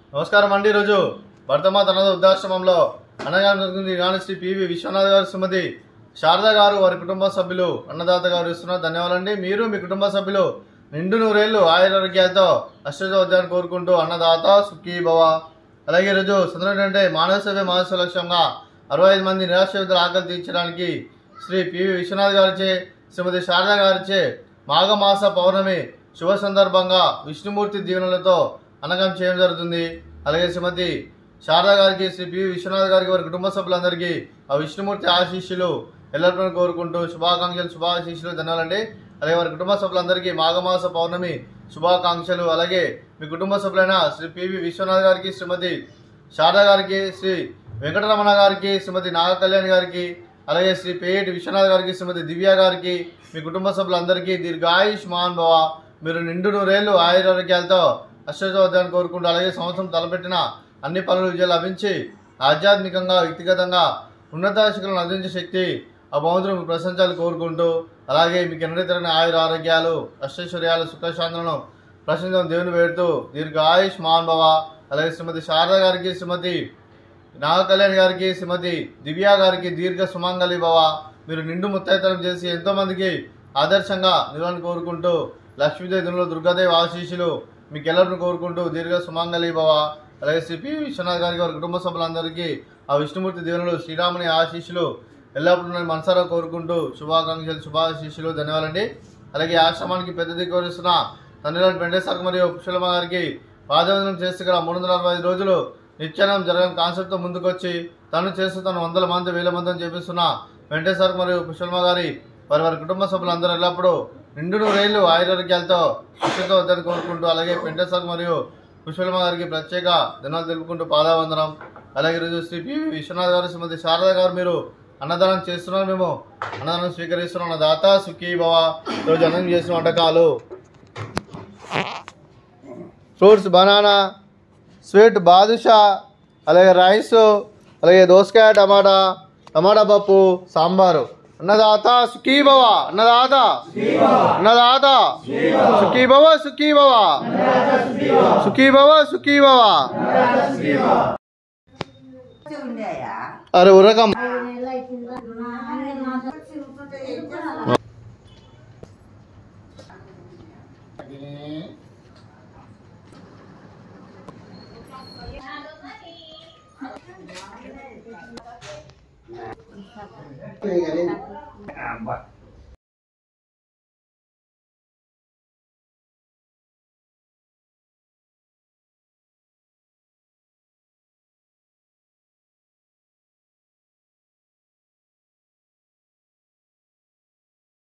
నమస్కారం అండి ఈరోజు భర్తమాత అన్నద వృద్ధాశ్రమంలో అన్నగారు జరుగుతుంది గాని శ్రీ పివి విశ్వనాథ్ గారు శ్రీమతి శారద గారు వారి కుటుంబ సభ్యులు అన్నదాత గారు ఇస్తున్నారు ధన్యవాదాలండి మీరు మీ కుటుంబ సభ్యులు నిండు నూరేళ్లు ఆయురారోగ్యాలతో అష్టోద్యాన్ని కోరుకుంటూ అన్నదాత సుఖీ భవ అలాగే ఈరోజు సందర్భం అంటే మానవ సేవ మహోత్సవ లక్ష్యంగా అరవై ఐదు మంది నిరాశ్రయుతుల ఆకలి తీర్చడానికి శ్రీ పివి విశ్వనాథ్ గారిచే శ్రీమతి శారద గారిచే మాఘమాస పౌర్ణమి శుభ సందర్భంగా విష్ణుమూర్తి దీవెనలతో అన్నగం చేయడం జరుగుతుంది అలాగే శ్రీమతి శారదా గారికి శ్రీ పి విశ్వనాథ్ గారికి వారి కుటుంబ సభ్యులందరికీ ఆ విష్ణుమూర్తి ఆశీస్సులు ఎల్లప్పుడూ కోరుకుంటూ శుభాకాంక్షలు శుభాశీస్సులు ధనాలండి అలాగే వారి కుటుంబ సభ్యులందరికీ మాఘమాస పౌర్ణమి శుభాకాంక్షలు అలాగే మీ కుటుంబ సభ్యులైన శ్రీ పివి విశ్వనాథ్ గారికి శ్రీమతి శారదా గారికి శ్రీ వెంకటరమణ గారికి శ్రీమతి నాగ కళ్యాణ్ గారికి అలాగే శ్రీ పేటి విశ్వనాథ్ గారికి శ్రీమతి దివ్య గారికి మీ కుటుంబ సభ్యులందరికీ దీర్ఘాయుష్ మహాన్ భవ మీరు నిండు నూరేళ్లు ఆయురారోగ్యాలతో అష్టోద్యాన్ని కోరుకుంటూ అలాగే సంవత్సరం తలపెట్టిన అన్ని పనులు విజయం లభించి ఆధ్యాత్మికంగా వ్యక్తిగతంగా ఉన్నత శిఖరం అందించే శక్తి ఆ భగవంతుడు మీకు ప్రశంసాలు కోరుకుంటూ అలాగే మీకు ఎన్నడైతే ఆయుర ఆరోగ్యాలు అష్టైశ్వర్యాలు సుఖశాంతులను ప్రశంసం దేవుని వేడుతూ దీర్ఘ ఆయుష్ మహాన్ భవ అలాగే శ్రీమతి శారద గారికి శ్రీమతి నాగ కళ్యాణ్ గారికి శ్రీమతి దివ్య గారికి దీర్ఘ సుమంగళి భవ మీరు నిండు ముత్తైతనం చేసి ఎంతో మందికి ఆదర్శంగా నిలవని కోరుకుంటూ లక్ష్మీదేవి దునులు దుర్గాదేవి ఆశీస్సులు మీకు ఎల్లరిని కోరుకుంటూ దీర్ఘ సుమంగళి భవ అలాగే శ్రీ పి విశ్వనాథ్ గారికి వారి కుటుంబ సభ్యులందరికీ ఆ విష్ణుమూర్తి దేవునులు శ్రీరాముని ఆశీస్సులు ఎల్లప్పుడూ నేను మనసారా కోరుకుంటూ శుభాకాంక్షలు శుభాశీస్సులు ధన్యవాదాలండి అలాగే ఈ ఆశ్రమానికి పెద్ద దిక్కువరిస్తున్న తండ్రిలాంటి వెంకటేశ్వర మరియు కుశలమ గారికి పాదవందనం చేస్తూ గల మూడు వందల అరవై ఐదు రోజులు నిత్యానం జరగని కాన్సెప్ట్తో ముందుకొచ్చి తను చేస్తూ తను వందల మంది వేల మందిని చేపిస్తున్న వెంకటేశ్వర మరియు కుశలమ గారి వారి వారి కుటుంబ సభ్యులందరూ ఎల్లప్పుడూ నిండు నూరేళ్లు ఆయురారోగ్యాలతో సుఖంతో వద్దని కోరుకుంటూ అలాగే వెంకటేశ్వర మరియు కుశలమ గారికి ప్రత్యేక దినాలు తెలుపుకుంటూ పాదావందనం అలాగే ఈరోజు శ్రీ పి విశ్వనాథ్ గారు శ్రీమతి శారద గారు మీరు అన్నదానం చేస్తున్నారు మేము అన్నదానం స్వీకరిస్తున్నాం అన్న దాత సుఖీ భవ ఈరోజు అన్నం చేసిన వంటకాలు ఫ్రూట్స్ బనానా స్వీట్ బాదుషా అలాగే రైస్ అలాగే దోసకాయ టమాటా టమాటా పప్పు సాంబారు అన్నదాత సుఖీ భవ అన్నదాత అన్నదాత సుఖీ భవ సుఖీ భవ సుఖీ భవ సుఖీ భవ ఉండేయా అరే ఉరకం అబ్బా